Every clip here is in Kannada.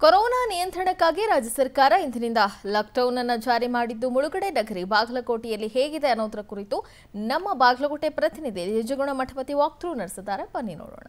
ಕೊರೋನಾ ನಿಯಂತ್ರಣಕ್ಕಾಗಿ ರಾಜ್ಯ ಸರ್ಕಾರ ಇಂದಿನಿಂದ ಲಾಕ್ಡೌನ್ ಅನ್ನು ಜಾರಿ ಮಾಡಿದ್ದು ಮುಳುಗಡೆ ನಗರಿ ಬಾಗಲಕೋಟೆಯಲ್ಲಿ ಹೇಗಿದೆ ಅನ್ನೋದರ ಕುರಿತು ನಮ್ಮ ಬಾಗಲಕೋಟೆ ಪ್ರತಿನಿಧಿ ನಿಜಗುಣ ಮಠಪತಿ ವಾಕ್ ಥ್ರೂ ನಡೆಸಿದ್ದಾರೆ ಬನ್ನಿ ನೋಡೋಣ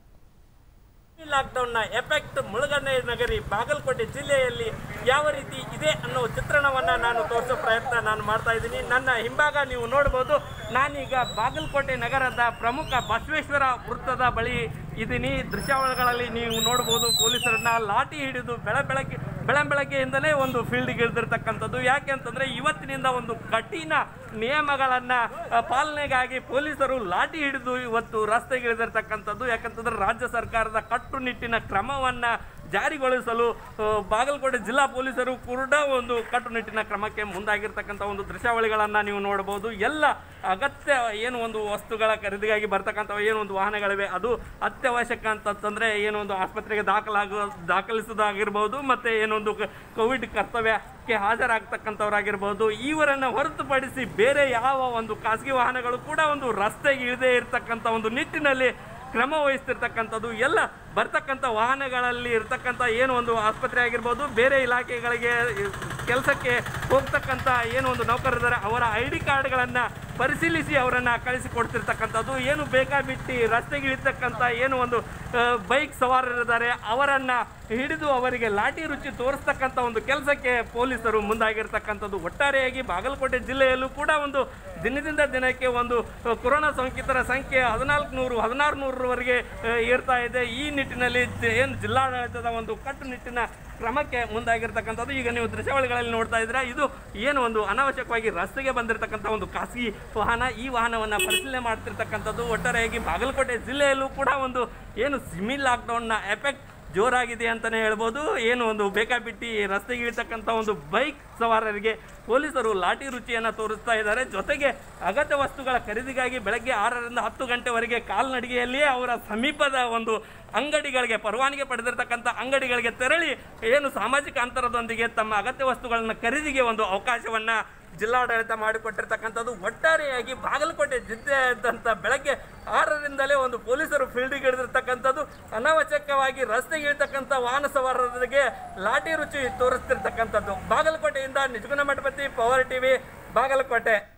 ಈ ಲಾಕ್ಡೌನ್ನ ಎಫೆಕ್ಟ್ ಮುಳುಗಡೆ ನಗರಿ ಬಾಗಲಕೋಟೆ ಜಿಲ್ಲೆಯಲ್ಲಿ ಯಾವ ರೀತಿ ಇದೆ ಅನ್ನೋ ಚಿತ್ರಣವನ್ನ ನಾನು ತೋರಿಸೋ ಪ್ರಯತ್ನ ನಾನು ಮಾಡ್ತಾ ಇದ್ದೀನಿ ನನ್ನ ಹಿಂಭಾಗ ನೀವು ನೋಡ್ಬೋದು ನಾನೀಗ ಬಾಗಲಕೋಟೆ ನಗರದ ಪ್ರಮುಖ ಬಸವೇಶ್ವರ ವೃತ್ತದ ಬಳಿ ಇದ್ದೀನಿ ದೃಶ್ಯಾವಳಿಗಳಲ್ಲಿ ನೀವು ನೋಡ್ಬೋದು ಪೊಲೀಸರನ್ನ ಲಾಠಿ ಹಿಡಿದು ಬೆಳ ಬೆಳಗ್ಗೆ ಬೆಳ ಬೆಳಗ್ಗೆಯಿಂದಲೇ ಒಂದು ಫೀಲ್ಡ್ಗೆ ಇಳಿದಿರ್ತಕ್ಕಂಥದ್ದು ಯಾಕೆ ಅಂತಂದ್ರೆ ಇವತ್ತಿನಿಂದ ಒಂದು ಕಠಿಣ ನಿಯಮಗಳನ್ನ ಆ, ಪಾಲನೆಗಾಗಿ ಪೊಲೀಸರು ಲಾಠಿ ಹಿಡಿದು ಇವತ್ತು ರಸ್ತೆಗೆ ಇಳಿದಿರ್ತಕ್ಕಂಥದ್ದು ಯಾಕಂತಂದ್ರೆ ರಾಜ್ಯ ಸರ್ಕಾರದ ಕಟ್ಟುನಿಟ್ಟಿನ ಕ್ರಮವನ್ನ ಜಾರಿಗೊಳಿಸಲು ಆ, ಬಾಗಲಕೋಟೆ ಜಿಲ್ಲಾ ಪೊಲೀಸರು ಕೂಡ ಒಂದು ಕಟ್ಟುನಿಟ್ಟಿನ ಕ್ರಮಕ್ಕೆ ಮುಂದಾಗಿರ್ತಕ್ಕಂಥ ಒಂದು ದೃಶ್ಯಾವಳಿಗಳನ್ನು ನೀವು ನೋಡಬಹುದು ಎಲ್ಲ ಅಗತ್ಯ ಏನು ಒಂದು ವಸ್ತುಗಳ ಖರೀದಿಗಾಗಿ ಬರ್ತಕ್ಕಂಥ ಏನು ಒಂದು ವಾಹನಗಳಿವೆ ಅದು ಅತ್ಯವಶ್ಯಕ ಅಂತಂದ್ರೆ ಏನು ಒಂದು ಆಸ್ಪತ್ರೆಗೆ ದಾಖಲಾಗುವ ದಾಖಲಿಸೋದಾಗಿರ್ಬೋದು ಮತ್ತೆ ಏನೊಂದು ಕ- ಕೋವಿಡ್ ಕರ್ತವ್ಯಕ್ಕೆ ಹಾಜರಾಗ್ತಕ್ಕಂಥವ್ರಾಗಿರ್ಬೋದು ಇವರನ್ನು ಹೊರತುಪಡಿಸಿ ಬೇರೆ ಯಾವ ಒಂದು ಖಾಸಗಿ ವಾಹನಗಳು ಕೂಡ ಒಂದು ರಸ್ತೆಗೆ ಇಳದೇ ಇರತಕ್ಕಂಥ ಒಂದು ನಿಟ್ಟಿನಲ್ಲಿ ಕ್ರಮ ವಹಿಸ್ತಿರ್ತಕ್ಕಂಥದ್ದು ಎಲ್ಲ ಬರ್ತಕ್ಕಂಥ ವಾಹನಗಳಲ್ಲಿ ಇರ್ತಕ್ಕಂಥ ಏನು ಒಂದು ಆಸ್ಪತ್ರೆ ಆಗಿರ್ಬೋದು ಬೇರೆ ಇಲಾಖೆಗಳಿಗೆ ಕೆಲಸಕ್ಕೆ ಹೋಗ್ತಕ್ಕಂಥ ಏನು ಒಂದು ನೌಕರರಿದ್ದಾರೆ ಅವರ ಐ ಡಿ ಕಾರ್ಡ್ಗಳನ್ನು ಪರಿಶೀಲಿಸಿ ಅವರನ್ನು ಕಳಿಸಿಕೊಡ್ತಿರ್ತಕ್ಕಂಥದ್ದು ಏನು ಬೇಕಾಬಿಟ್ಟು ರಸ್ತೆಗೆ ಇಳಿತಕ್ಕಂಥ ಏನು ಒಂದು ಬೈಕ್ ಸವಾರರಿದ್ದಾರೆ ಅವರನ್ನು ಹಿಡಿದು ಅವರಿಗೆ ಲಾಠಿ ರುಚಿ ತೋರಿಸ್ತಕ್ಕಂಥ ಒಂದು ಕೆಲಸಕ್ಕೆ ಪೊಲೀಸರು ಮುಂದಾಗಿರ್ತಕ್ಕಂಥದ್ದು ಒಟ್ಟಾರೆಯಾಗಿ ಬಾಗಲಕೋಟೆ ಜಿಲ್ಲೆಯಲ್ಲೂ ಕೂಡ ಒಂದು ದಿನದಿಂದ ದಿನಕ್ಕೆ ಒಂದು ಅ, ಕೊರೋನಾ ಸೋಂಕಿತರ ಸಂಖ್ಯೆ ಹದಿನಾಲ್ಕು ನೂರು ಹದಿನಾರು ನೂರರವರೆಗೆ ಅ, ಏರ್ತಾ ಇದೆ ಈ ನಿಟ್ಟಿನಲ್ಲಿ ಜ- ಏನು ಜಿಲ್ಲಾಡಳಿತದ ಒಂದು ಕಟ್ಟುನಿಟ್ಟಿನ ಕ್ರಮಕ್ಕೆ ಮುಂದಾಗಿರ್ತಕ್ಕಂಥದ್ದು ಈಗ ನೀವು ದೃಶ್ಯಾವಳಿಗಳಲ್ಲಿ ನೋಡ್ತಾ ಇದ್ದೀರಾ ಇದು ಏನು ಒಂದು ಅನಾವಶ್ಯಕವಾಗಿ ರಸ್ತೆಗೆ ಬಂದಿರತಕ್ಕಂಥ ಒಂದು ಖಾಸಗಿ ವಾಹನ ಈ ವಾಹನವನ್ನು ಪರಿಶೀಲನೆ ಮಾಡ್ತಿರ್ತಕ್ಕಂಥದ್ದು ಒಟ್ಟಾರೆಯಾಗಿ ಬಾಗಲಕೋಟೆ ಜಿಲ್ಲೆಯಲ್ಲೂ ಕೂಡ ಒಂದು ಏನು ಸಿಮಿ ಲಾಕ್ಡೌನ್ನ ಎಫೆಕ್ಟ್ ಜೋರಾಗಿದೆ ಅಂತಲೇ ಹೇಳ್ಬೋದು ಏನು ಒಂದು ಬೇಕಾಬಿಟ್ಟಿ ರಸ್ತೆಗೆ ಇಳಿತಕ್ಕಂಥ ಒಂದು ಬೈಕ್ ಸವಾರರಿಗೆ ಪೊಲೀಸರು ಲಾಠಿ ರುಚಿಯನ್ನು ತೋರಿಸ್ತಾ ಇದ್ದಾರೆ ಜೊತೆಗೆ ಅಗತ್ಯ ವಸ್ತುಗಳ ಖರೀದಿಗಾಗಿ ಬೆಳಗ್ಗೆ ಆರರಿಂದ ಹತ್ತು ಗಂಟೆವರೆಗೆ ಕಾಲ್ನಡಿಗೆಯಲ್ಲಿಯೇ ಅವರ ಸಮೀಪದ ಒಂದು ಅಂಗಡಿಗಳಿಗೆ ಪರವಾನಗಿ ಪಡೆದಿರ್ತಕ್ಕಂಥ ಅಂಗಡಿಗಳಿಗೆ ತೆರಳಿ ಏನು ಸಾಮಾಜಿಕ ಅಂತರದೊಂದಿಗೆ ತಮ್ಮ ಅಗತ್ಯ ವಸ್ತುಗಳನ್ನು ಖರೀದಿಗೆ ಒಂದು ಅವಕಾಶವನ್ನು ಜಿಲ್ಲಾಡಳಿತ ಮಾಡಿಕೊಟ್ಟಿರ್ತಕ್ಕಂಥದ್ದು ಒಟ್ಟಾರೆಯಾಗಿ ಬಾಗಲಕೋಟೆ ಜಿಲ್ಲೆಯಾದ್ಯಂತ ಬೆಳಗ್ಗೆ ಆರರಿಂದಲೇ ಒಂದು ಪೊಲೀಸರು ಫೀಲ್ಡಿಗೆ ಹಿಡಿದಿರ್ತಕ್ಕಂಥದ್ದು ಅನಾವಶ್ಯಕವಾಗಿ ರಸ್ತೆಗೆ ಇಳಿತಕ್ಕಂಥ ವಾಹನ ಸವಾರರಿಗೆ ಲಾಠಿ ರುಚಿ ತೋರಿಸ್ತಿರ್ತಕ್ಕಂಥದ್ದು ಬಾಗಲಕೋಟೆಯಿಂದ ನಿಜಗುಣ ಮಠಪತಿ ಪವರ್ ಟಿವಿ ಬಾಗಲಕೋಟೆ